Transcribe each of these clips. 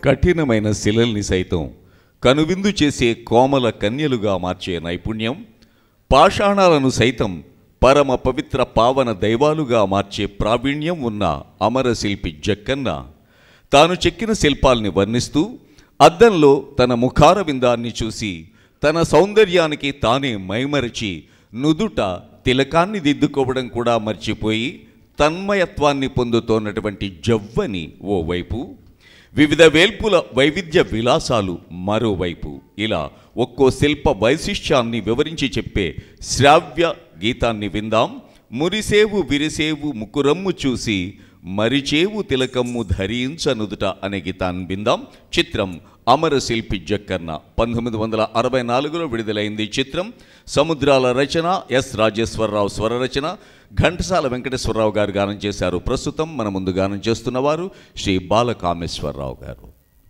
కఠినమైన శిలల్ని సైతం కనువిందు చేసే కోమల కన్యలుగా మార్చే నైపుణ్యం పాషాణాలను సైతం పరమ పవిత్ర పావన దైవాలుగా మార్చే ప్రావీణ్యం ఉన్న అమరశిల్పి జక్కన్న తాను చెక్కిన శిల్పాల్ని వర్ణిస్తూ అద్దంలో తన ముఖార విందాన్ని చూసి తన సౌందర్యానికి తానే మైమరచి నుదుట తిలకాన్ని దిద్దుకోవడం కూడా మర్చిపోయి తన్మయత్వాన్ని పొందుతోన్నటువంటి జవ్వని ఓవైపు వివిధ వేల్పుల వైవిధ్య విలాసాలు మరోవైపు ఇలా ఒక్కో శిల్ప వైశిష్ట్యాన్ని వివరించి చెప్పే శ్రావ్య గీతాన్ని విందాం మురిసేవు విరిసేవు ముకురమ్ము చూసి మరిచేవు తిలకమ్ము ధరించనుదుట అనే గీతాన్ని విందాం చిత్రం అమర శిల్పి జక్కన్న పంతొమ్మిది వందల అరవై నాలుగులో విడుదలైంది ఈ చిత్రం సముద్రాల రచన ఎస్ రాజేశ్వరరావు స్వర రచన ఘంటసాల వెంకటేశ్వరరావు గారు గానం చేశారు ప్రస్తుతం మన ముందు గానం చేస్తున్నవారు శ్రీ బాలకామేశ్వరరావు గారు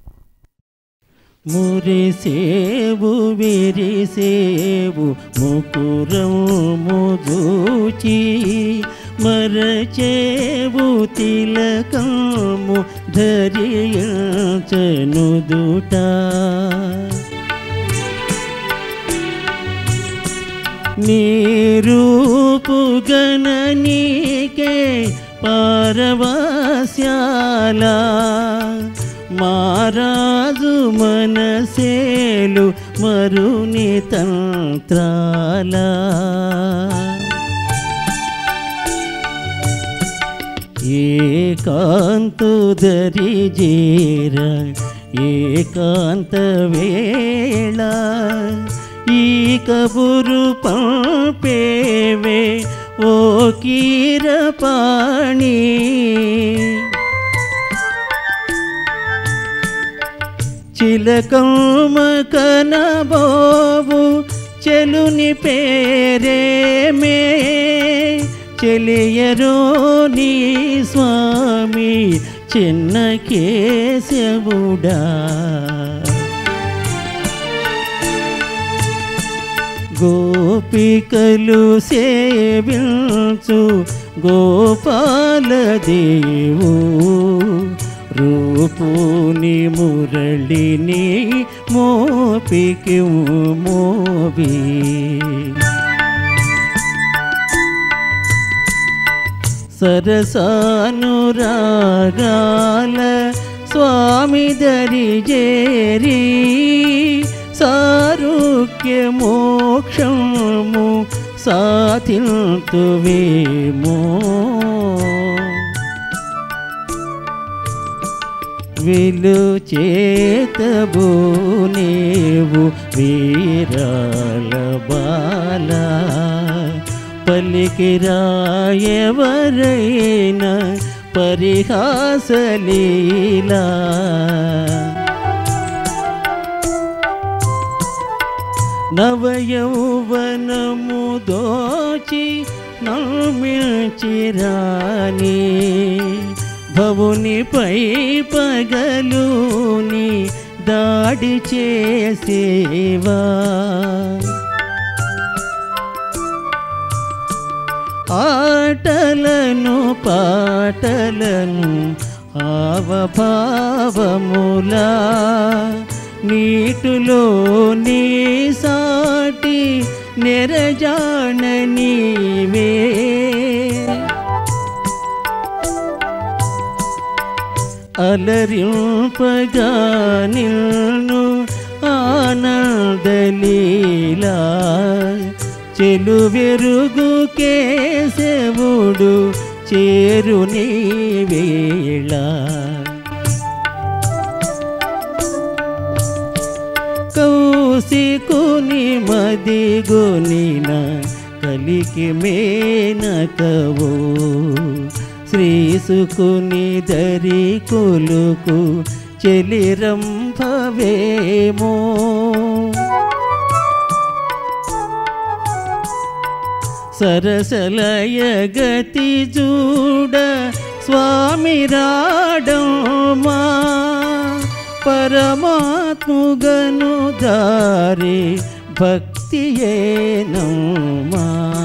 మురిసేవు విరిసేవు ముకురము దూచి మరచేవు తిలకము ధరించనుదుట నీరూపు గణనీకే పారవాస్యాల మారాజు మనసేలు మరుని తంత్రాల ఏకాంతు దరిజేర ఏకాంత వేళ ఈ కబురు పంపేవే ఓ కీరపాణి చిలకమ్మ కనబోవు చెలుని పేరేమే చెలియరో నీ స్వామి చిన్న కేశవుడా గోపికలు సేవించు గోపాలదేవు రూపుని మురళిని మోపికి మోబి సరసానురాగాల స్వామి దరిజేరి సారుక్య మోక్షము సాధింతువేమో విలు చేతబు నీవు వీరాల బాల పలికిరాయవరైన పరిహాసలీలా నవయౌవనము దోచి నమిచిరాని భవునిపై పగలుని దాడి చేసేవా ఆటలను పాటలను హావభావములా నీటిలో నీ సాటి నెరజాణ నీవే అలరింపగా నిన్ను ఆనందలీలా చెలువెరుగు కేశవుడు చేరు నీ వేళ కౌశికుని మదిగొనిన కలికి మేనకవో శ్రీసుకుని దరి కొలుకు చెలిరంభవేమో సరసలయ గతి చూడ స్వామి రాడమా పరమాత్ముగను దారి భక్తియేనమ్మా